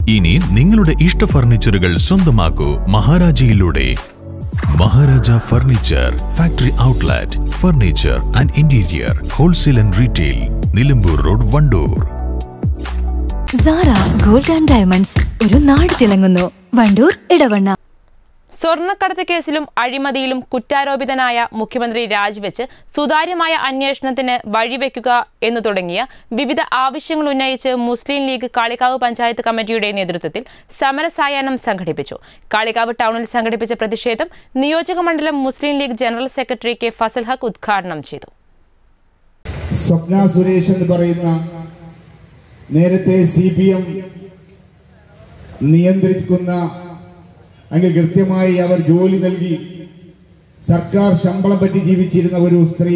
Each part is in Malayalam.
ഇനി നിങ്ങളുടെ ഇഷ്ട ഫർണിച്ചറുകൾ സ്വന്തമാക്കൂ മഹാരാജയിലൂടെ Maharaja furniture factory outlet furniture and interior wholesale and retail Nilambur road Wandoor Sara gold and diamonds ഒരു നാട് തിളങ്ങുന്നു വണ്ടൂർ ഇടവണ്ണ സ്വർണ്ണക്കടത്ത് കേസിലും അഴിമതിയിലും കുറ്റാരോപിതനായ മുഖ്യമന്ത്രി രാജിവെച്ച് സുതാര്യമായ അന്വേഷണത്തിന് വഴിവെക്കുക എന്നു തുടങ്ങിയ വിവിധ ആവശ്യങ്ങൾ ഉന്നയിച്ച് മുസ്ലിം ലീഗ് കാളികാവ് പഞ്ചായത്ത് കമ്മിറ്റിയുടെ നേതൃത്വത്തിൽ സമരസായാഹ്നം സംഘടിപ്പിച്ചു കാളികാവ് ടൗണിൽ സംഘടിപ്പിച്ച പ്രതിഷേധം നിയോജക മണ്ഡലം Muslim League general secretary K Fazal Haq ഉദ്ഘാടനം ചെയ്തു സ്വപ്ന സുരേഷ് എന്ന് പറയുന്ന നേരത്തെ സി പി എം നിയന്ത്രിക്കുന്ന അല്ലെങ്കിൽ കൃത്യമായി അവർ ജോലി നൽകി സർക്കാർ ശമ്പളം പറ്റി ജീവിച്ചിരുന്ന ഒരു സ്ത്രീ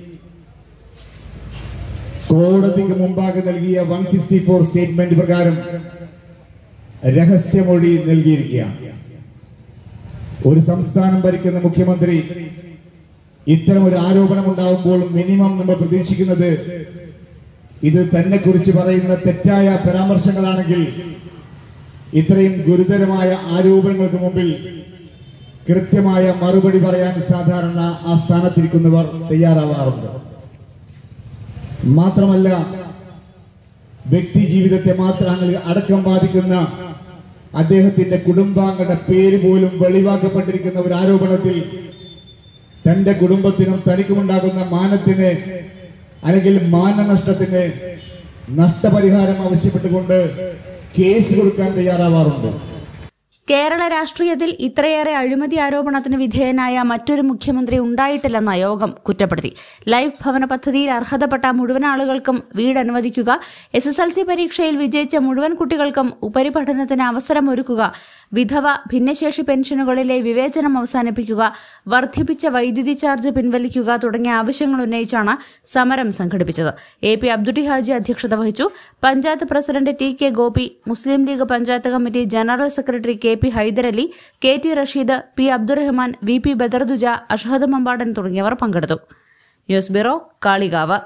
കോടതിക്ക് മുമ്പാകെ നൽകിയ വൺ സിക്സ്റ്റി ഫോർ സ്റ്റേറ്റ്മെന്റ് പ്രകാരം രഹസ്യമൊഴി നൽകിയിരിക്കുകയാണ് ഒരു സംസ്ഥാനം ഭരിക്കുന്ന മുഖ്യമന്ത്രി ഇത്തരം ഒരു ആരോപണം ഉണ്ടാകുമ്പോൾ മിനിമം നമ്മൾ പ്രതീക്ഷിക്കുന്നത് ഇത് തന്നെ കുറിച്ച് പറയുന്ന തെറ്റായ പരാമർശങ്ങളാണെങ്കിൽ ഇത്രയും ഗുരുതരമായ ആരോപണങ്ങൾക്ക് മുമ്പിൽ കൃത്യമായ മറുപടി പറയാൻ സാധാരണ ആ സ്ഥാനത്തിരിക്കുന്നവർ തയ്യാറാവാറുണ്ട് മാത്രമല്ല വ്യക്തി ജീവിതത്തെ മാത്രം അടക്കം ബാധിക്കുന്ന അദ്ദേഹത്തിന്റെ കുടുംബാംഗങ്ങളുടെ പേര് പോലും വെളിവാക്കപ്പെട്ടിരിക്കുന്ന ഒരു ആരോപണത്തിൽ തന്റെ കുടുംബത്തിനും തനിക്കുമുണ്ടാകുന്ന മാനത്തിന് അല്ലെങ്കിൽ മാനനഷ്ടത്തിന് നഷ്ടപരിഹാരം ആവശ്യപ്പെട്ടുകൊണ്ട് കേസ് കൊടുക്കാൻ തയ്യാറാവാറുണ്ട് കേരള രാഷ്ട്രീയത്തിൽ ഇത്രയേറെ അഴിമതി ആരോപണത്തിന് വിധേയനായ മറ്റൊരു മുഖ്യമന്ത്രി ഉണ്ടായിട്ടില്ലെന്ന യോഗം കുറ്റപ്പെടുത്തി ലൈഫ് ഭവന പദ്ധതിയിൽ അർഹതപ്പെട്ട മുഴുവൻ ആളുകൾക്കും വീട് അനുവദിക്കുക എസ് എസ് എൽ സി പരീക്ഷയിൽ വിജയിച്ച മുഴുവൻ കുട്ടികൾക്കും ഉപരിപഠനത്തിന് അവസരം ഒരുക്കുക വിധവ ഭിന്നശേഷി പെൻഷനുകളിലെ വിവേചനം അവസാനിപ്പിക്കുക വർദ്ധിപ്പിച്ച വൈദ്യുതി ചാർജ് പിൻവലിക്കുക തുടങ്ങിയ ആവശ്യങ്ങൾ ഉന്നയിച്ചാണ് സമരം സംഘടിപ്പിച്ചത് എ പി അബ്ദുട്ടി ഹാജി അധ്യക്ഷത വഹിച്ചു panchayat president T K Gopi Muslim League panchayat committee general secretary K P Hyderali K T Rasheed P Abdurahman V P Badarduja Ashahad Mampadan തുടങ്ങിയവർ പങ്കെടുത്തു ന്യൂസ് ബ്യൂറോ കാളികാവ്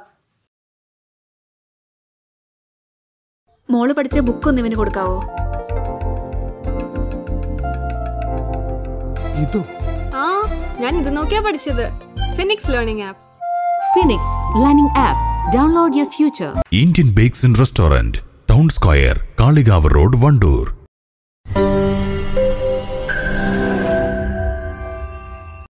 മോള് പഠിച്ച ബുക്ക് ഒന്ന് ഇവന് കൊടുക്കാവോ ഇതോ ആ ഞാൻ ഇത് നോക്കിയാ പഠിച്ചത് Phoenix learning app Phoenix learning app download your future Indian bakes and restaurant town square Kalikavu road Wandoor